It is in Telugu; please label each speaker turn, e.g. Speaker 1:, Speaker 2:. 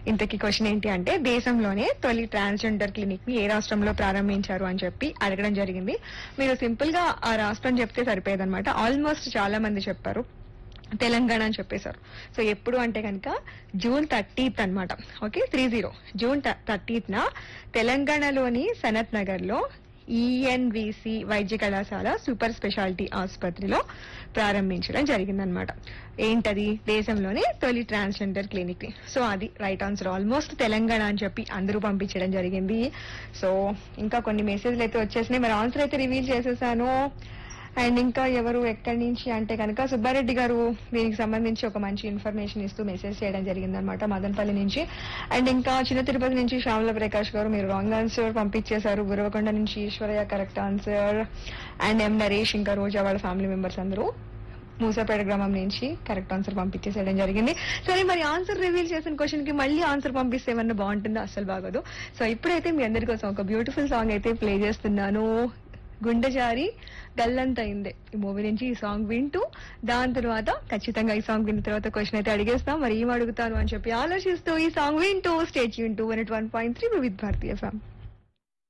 Speaker 1: ఇంతకీ క్వశ్చన్ ఏంటి అంటే దేశంలోనే తొలి ట్రాన్స్జెండర్ క్లినిక్ ని ఏ రాష్ట్రంలో ప్రారంభించారు అని చెప్పి అడగడం జరిగింది మీరు సింపుల్ గా ఆ రాష్ట్రం చెప్తే సరిపోయేదన్నమాట ఆల్మోస్ట్ చాలా మంది చెప్పారు తెలంగాణ అని చెప్పేశారు సో ఎప్పుడు అంటే కనుక జూన్ థర్టీత్ అన్నమాట okay three zero June thirtieth న తెలంగాణలోని సనత్ నగర్ లో ఈఎన్విసి వైద్య కళాశాల సూపర్ స్పెషాలిటీ ఆసుపత్రిలో ప్రారంభించడం జరిగిందనమాట ఏంటది దేశంలోనే తొలి ట్రాన్స్జెండర్ క్లినిక్ ని సో అది రైట్ ఆన్సర్ ఆల్మోస్ట్ తెలంగాణ అని చెప్పి అందరూ పంపించడం జరిగింది సో ఇంకా కొన్ని మెసేజ్లు అయితే వచ్చేసినాయి మరి ఆన్సర్ అయితే రివీల్ చేసేసాను అండ్ ఇంకా ఎవరు ఎక్కడి నుంచి అంటే కనుక సుబ్బారెడ్డి గారు దీనికి సంబంధించి ఒక మంచి ఇన్ఫర్మేషన్ ఇస్తూ మెసేజ్ చేయడం జరిగిందనమాట మదనపల్లి నుంచి అండ్ ఇంకా చిన్న తిరుపతి నుంచి శ్యామల ప్రకాష్ గారు మీరు రాంగ్ ఆన్సర్ పంపించేశారు గురవకొండ నుంచి Eshwaraiah correct answer and M Naresh ఇంకా రోజా వాళ్ళ ఫ్యామిలీ మెంబర్స్ అందరూ మూసాపేట గ్రామం నుంచి కరెక్ట్ ఆన్సర్ పంపించేసేయడం జరిగింది సరే మరి ఆన్సర్ రివీల్ చేసిన క్వశ్చన్ కి మళ్ళీ ఆన్సర్ పంపిస్తే ఏమన్నా బాగుంటుందో అస్సలు బాగోదు సో ఇప్పుడైతే మీ అందరి కోసం ఒక బ్యూటిఫుల్ సాంగ్ అయితే ప్లే చేస్తున్నాను గుండె జారి గల్లంత అయింది ఈ మూవీ నుంచి ఈ సాంగ్ వింటూ దాని తర్వాత ఖచ్చితంగా ఈ సాంగ్ విన్న తర్వాత క్వశ్చన్ అయితే అడిగేస్తాం మరి ఏం అడుగుతాను అని చెప్పి ఆలోచిస్తూ ఈ సాంగ్ వింటూ స్టేట్ వింటూ వన్ పాయింట్ త్రీ విత్ భారతీయ ఫ్యామ్